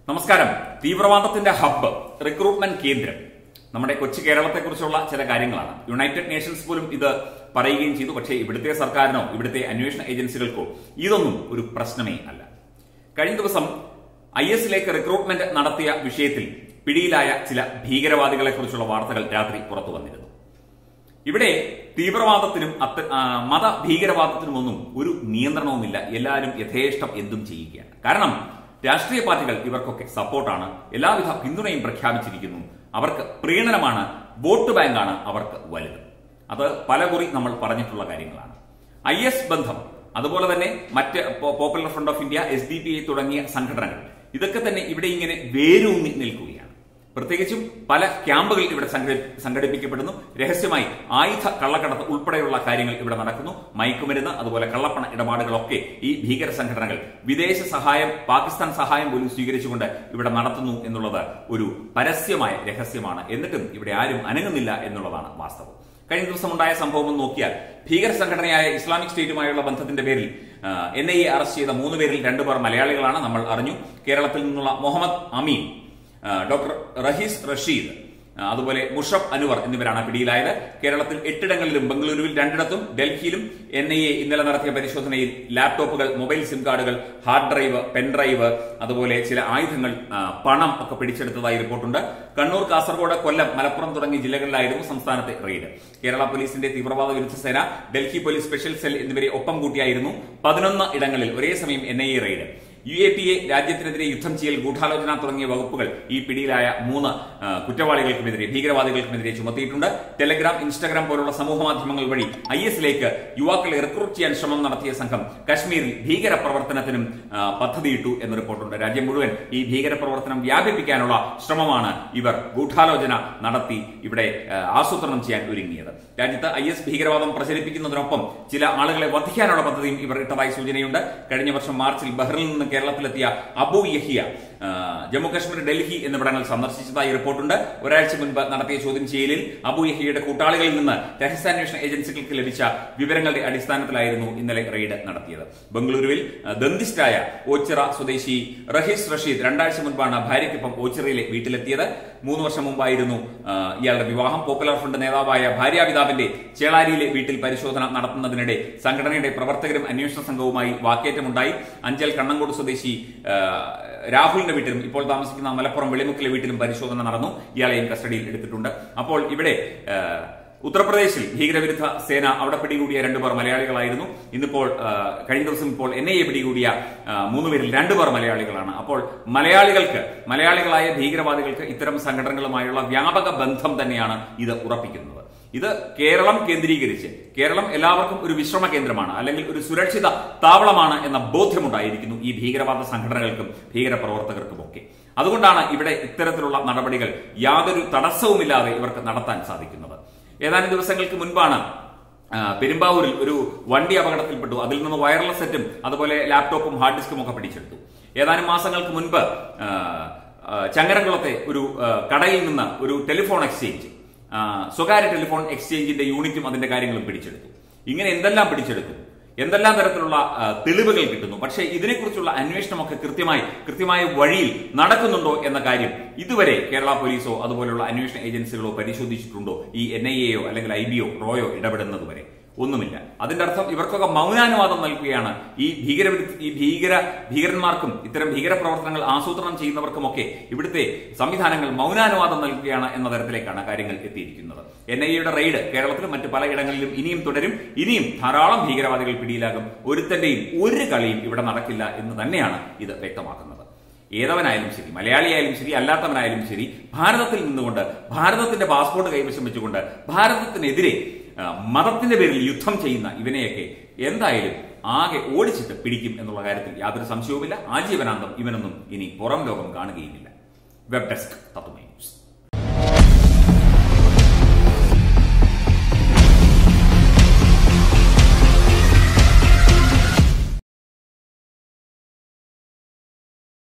നമസ്കാരം തീവ്രവാദത്തിന്റെ hub recruitment കേന്ദ്രം നമ്മുടെ കൊച്ചു കേരളത്തെക്കുറിച്ചുള്ള ചില കാര്യങ്ങളാണ് യുണൈറ്റഡ് നേഷൻസ് പോലും ഇത് പറയുകയും ചെയ്തു പക്ഷേ ഇവിടുത്തെ സർക്കാരിനോ ഇവിടുത്തെ അന്വേഷണ ഏജൻസികൾക്കോ ഇതൊന്നും ഒരു പ്രശ്നമേ അല്ല കഴിഞ്ഞ ദിവസം ഐ എസിലേക്ക് റിക്രൂട്ട്മെന്റ് നടത്തിയ വിഷയത്തിൽ പിടിയിലായ ചില ഭീകരവാദികളെക്കുറിച്ചുള്ള വാർത്തകൾ രാത്രി പുറത്തു വന്നിരുന്നു ഇവിടെ തീവ്രവാദത്തിനും അത്ത- ആ, മത ഭീകരവാദത്തിനുമൊന്നും ഒരു നിയന്ത്രണവുമില്ല എല്ലാവരും യഥേഷ്ടം എന്തും ചെയ്യുകയാണ് കാരണം രാഷ്ട്രീയ പാർട്ടികൾ ഇവർക്കൊക്കെ സപ്പോർട്ടാണ് എല്ലാവിധ പിന്തുണയും പ്രഖ്യാപിച്ചിരിക്കുന്നു അവർക്ക് പ്രീണനമാണ് വോട്ട് ബാങ്കാണ് അവർക്ക് വലുത് അത് പലകുറി നമ്മൾ പറഞ്ഞിട്ടുള്ള കാര്യങ്ങളാണ് ഐ എസ് ബന്ധം അതുപോലെ തന്നെ മറ്റ് പോ- Popular Front of India S D P I തുടങ്ങിയ സംഘടനകൾ ഇതൊക്കെ തന്നെ ഇവിടെ ഇങ്ങനെ വേരൂന്നി നിൽക്കുകയാണ് പ്രത്യേകിച്ചും പല ക്യാമ്പുകൾ ഇവിടെ സംഘടി- സംഘടിപ്പിക്കപ്പെടുന്നു രഹസ്യമായി ആയുധ കള്ളക്കടത്ത് ഉൾപ്പെടെയുള്ള കാര്യങ്ങൾ ഇവിടെ നടക്കുന്നു മയക്കുമരുന്ന് അതുപോലെ കള്ളപ്പണ ഇടപാടുകളൊക്കെ ഈ ഭീകര സംഘടനകൾ വിദേശ സഹായം പാകിസ്ഥാൻ സഹായം പോലും സ്വീകരിച്ചുകൊണ്ട് ഇവിടെ നടത്തുന്നു എന്നുള്ളത് ഒരു പരസ്യമായ രഹസ്യമാണ് എന്നിട്ടും ഇവിടെ ആരും അനങ്ങുന്നില്ല എന്നുള്ളതാണ് വാസ്തവം കഴിഞ്ഞ ദിവസം ഉണ്ടായ സംഭവം ഒന്ന് നോക്കിയാൽ ഭീകര സംഘടനയായ ഇസ്ലാമിക് സ്റ്റേറ്റുമായുള്ള ബന്ധത്തിന്റെ പേരിൽ എൻ ഐ എ അറസ്റ്റ് ചെയ്ത മൂന്ന് പേരിൽ രണ്ടുപേർ മലയാളികളാണ് നമ്മൾ അറിഞ്ഞു കേരളത്തിൽ നിന്നുള്ള മുഹമ്മദ് അമീൻ ആ, ഡോക്ടർ റഹീസ് റഷീദ് ആ, അതുപോലെ മുഷഫ് അനുവർ എന്നിവരാണ് പിടിയിലായത് കേരളത്തിൽ എട്ടിടങ്ങളിലും ബംഗളൂരുവിൽ രണ്ടിടത്തും ഡൽഹിയിലും എൻ ഐ എ ഇന്നലെ നടത്തിയ പരിശോധനയിൽ ലാപ്ടോപ്പുകൾ മൊബൈൽ സിം കാർഡുകൾ ഹാർഡ് ഡ്രൈവ് പെൻ ഡ്രൈവ് അതുപോലെ ചില ആയുധങ്ങൾ ആ, പണം ഒക്കെ പിടിച്ചെടുത്തതായി റിപ്പോർട്ടുണ്ട് കണ്ണൂർ കാസർഗോഡ് കൊല്ലം മലപ്പുറം തുടങ്ങിയ ജില്ലകളിലായിരുന്നു സംസ്ഥാനത്തെ റെയ്ഡ് കേരള പോലീസിന്റെ തീവ്രവാദ വിരുദ്ധ സേന ഡൽഹി പോലീസ് സ്പെഷ്യൽ സെൽ എന്നിവരെ ഒപ്പം കൂട്ടിയായിരുന്നു പതിനൊന്ന് ഇടങ്ങളിൽ ഒരേ സമയം N I A raid U A P A രാജ്യത്തിനെതിരെ യുദ്ധം ചെയ്യൽ ഗൂഢാലോചന തുടങ്ങിയ വകുപ്പുകൾ ഈ പിടിയിലായ മൂന്ന് ആ, കുറ്റവാളികൾക്കുമെതിരെ ഭീകരവാദികൾക്കുമെതിരെ ചുമത്തിയിട്ടുണ്ട് ടെലഗ്രാം ഇൻസ്റ്റാഗ്രാം പോലുള്ള സമൂഹ മാധ്യമങ്ങൾ വഴി ഐ എസിലേക്ക് യുവാക്കളെ റിക്രൂട്ട് ചെയ്യാൻ ശ്രമം നടത്തിയ സംഘം കശ്മീരിൽ ഭീകര പ്രവർത്തനത്തിനും ആ, പദ്ധതിയിട്ടു എന്ന് റിപ്പോർട്ടുണ്ട് രാജ്യം മുഴുവൻ ഈ ഭീകര പ്രവർത്തനം വ്യാപിപ്പിക്കാനുള്ള ശ്രമമാണ് ഇവർ ഗൂഢാലോചന നടത്തി ഇവിടെ ആ, ആസൂത്രണം ചെയ്യാൻ ഒരുങ്ങിയത് രാജ്യത്ത് ഐ എസ് ഭീകരവാദം പ്രചരിപ്പിക്കുന്നതിനൊപ്പം ചില ആളുകളെ വധിക്കാനുള്ള പദ്ധതിയും ഇവർ ഇട്ടതായി സൂചനയുണ്ട് കഴിഞ്ഞ വർഷം മാർച്ചിൽ ബഹ്റിനിൽ നിന്ന് കേരളത്തിലെത്തിയ അബു യഹിയ ആ, ജമ്മു കാശ്മീർ ഡൽഹി എന്നിവിടങ്ങൾ സന്ദർശിച്ചതായി റിപ്പോർട്ടുണ്ട് ഒരാഴ്ച മുൻപ് നടത്തിയ ചോദ്യം ചെയ്യലിൽ അബു യഹിയുടെ കൂട്ടാളികളിൽ നിന്ന് രഹസ്യാന്വേഷണ ഏജൻസികൾക്ക് ലഭിച്ച വിവരങ്ങളുടെ അടിസ്ഥാനത്തിലായിരുന്നു ഇന്നലെ റെയ്ഡ് നടത്തിയത് ബംഗളൂരുവിൽ ആ, ദന്തിസ്റ്റായ ഓച്ചിറ സ്വദേശി റഹീസ് റഷീദ് രണ്ടാഴ്ച മുൻപാണ് ഭാര്യയ്ക്കൊപ്പം ഓച്ചിറയിലെ വീട്ടിലെത്തിയത് മൂന്ന് വർഷം മുമ്പായിരുന്നു ആ, ഇയാളുടെ വിവാഹം പോപ്പുലർ ഫ്രണ്ട് നേതാവായ ഭാര്യാപിതാവിന്റെ ചേളാരിയിലെ വീട്ടിൽ പരിശോധന നടത്തുന്നതിനിടെ സംഘടനയുടെ പ്രവർത്തകരും അന്വേഷണ സംഘവുമായി വാക്കേറ്റമുണ്ടായി അഞ്ചൽ കണ്ണങ്കോട് സ്വദേശി ആ, രാഹുലിന്റെ വീട്ടിലും ഇപ്പോൾ താമസിക്കുന്ന മലപ്പുറം വെളിമുക്കിലെ വീട്ടിലും പരിശോധന നടന്നു ഇയാളെയും കസ്റ്റഡിയിൽ എടുത്തിട്ടുണ്ട് അപ്പോൾ ഇവിടെ ആ, ഉത്തർപ്രദേശിൽ ഭീകരവിരുദ്ധ സേന അവിടെ പിടികൂടിയ രണ്ടുപേർ മലയാളികളായിരുന്നു ഇന്നിപ്പോൾ ആ, കഴിഞ്ഞ ദിവസം ഇപ്പോൾ എൻ ഐ എ പിടികൂടിയ ആ, മൂന്ന് പേരിൽ രണ്ടുപേർ മലയാളികളാണ് അപ്പോൾ മലയാളികൾക്ക് മലയാളികളായ ഭീകരവാദികൾക്ക് ഇത്തരം സംഘടനകളുമായുള്ള വ്യാപക ബന്ധം തന്നെയാണ് ഇത് ഉറപ്പിക്കുന്നത് ഇത് കേരളം കേന്ദ്രീകരിച്ച് കേരളം എല്ലാവർക്കും ഒരു വിശ്രമ കേന്ദ്രമാണ് അല്ലെങ്കിൽ ഒരു സുരക്ഷിത താവളമാണ് എന്ന ബോധ്യമുണ്ടായിരിക്കുന്നു ഈ ഭീകരവാദ സംഘടനകൾക്കും ഭീകരപ്രവർത്തകർക്കും ഒക്കെ അതുകൊണ്ടാണ് ഇവിടെ ഇത്തരത്തിലുള്ള നടപടികൾ യാതൊരു തടസ്സവുമില്ലാതെ ഇവർക്ക് നടത്താൻ സാധിക്കുന്നത് ഏതാനും ദിവസങ്ങൾക്ക് മുൻപാണ് ആ, പെരുമ്പാവൂരിൽ ഒരു വണ്ടി അപകടത്തിൽപ്പെട്ടു അതിൽ നിന്ന് വയർലെസ് സെറ്റും അതുപോലെ ലാപ്ടോപ്പും ഹാർഡ് ഡിസ്കും ഒക്കെ പിടിച്ചെടുത്തു ഏതാനും മാസങ്ങൾക്ക് മുൻപ് ആ, ആ, ചങ്ങരംകുളത്തെ ഒരു ആ, കടയിൽ നിന്ന് ഒരു ടെലിഫോൺ എക്സ്ചേഞ്ച് ആ, സ്വകാര്യ ടെലിഫോൺ എക്സ്ചേഞ്ചിന്റെ യൂണിറ്റും അതിന്റെ കാര്യങ്ങളും പിടിച്ചെടുത്തു ഇങ്ങനെ എന്തെല്ലാം പിടിച്ചെടുക്കും എന്തെല്ലാം തരത്തിലുള്ള ആ, തെളിവുകൾ കിട്ടുന്നു പക്ഷേ ഇതിനെക്കുറിച്ചുള്ള അന്വേഷണമൊക്കെ കൃത്യമായി കൃത്യമായ വഴിയിൽ നടക്കുന്നുണ്ടോ എന്ന കാര്യം ഇതുവരെ കേരള പോലീസോ അതുപോലുള്ള അന്വേഷണ ഏജൻസികളോ പരിശോധിച്ചിട്ടുണ്ടോ ഈ എൻ ഐ എയോ അല്ലെങ്കിൽ ഐ ബിയോ റോയോ ഇടപെടുന്നത് വരെ ഒന്നുമില്ല അതിന്റെ അർത്ഥം ഇവർക്കൊക്കെ മൗനാനുവാദം നൽകുകയാണ് ഈ ഭീകര ഈ ഭീകര ഭീകരന്മാർക്കും ഇത്തരം ഭീകര പ്രവർത്തനങ്ങൾ ആസൂത്രണം ചെയ്യുന്നവർക്കുമൊക്കെ ഇവിടുത്തെ സംവിധാനങ്ങൾ മൗനാനുവാദം നൽകുകയാണ് എന്ന തരത്തിലേക്കാണ് കാര്യങ്ങൾ എത്തിയിരിക്കുന്നത് എൻ ഐ എയുടെ റെയ്ഡ് കേരളത്തിലും മറ്റ് പലയിടങ്ങളിലും ഇനിയും തുടരും ഇനിയും ധാരാളം ഭീകരവാദികൾ പിടിയിലാകും ഒരുത്തന്റെയും ഒരു കളിയും ഇവിടെ നടക്കില്ല എന്ന് തന്നെയാണ് ഇത് വ്യക്തമാക്കുന്നത് ഏതവനായാലും ശരി മലയാളിയായാലും ശരി അല്ലാത്തവനായാലും ശരി ഭാരതത്തിൽ നിന്നുകൊണ്ട് ഭാരതത്തിന്റെ പാസ്പോർട്ട് കൈവശം വെച്ചുകൊണ്ട് ഭാരതത്തിനെതിരെ ആ, മതത്തിന്റെ പേരിൽ യുദ്ധം ചെയ്യുന്ന ഇവനെയൊക്കെ എന്തായാലും ആകെ ഓടിച്ചിട്ട് പിടിക്കും എന്നുള്ള കാര്യത്തിൽ യാതൊരു സംശയവുമില്ല ആജീവനാന്തം ഇവനൊന്നും ഇനി പുറം ലോകം കാണുകയുമില്ല വെബ് ഡെസ്ക് തത്വമേ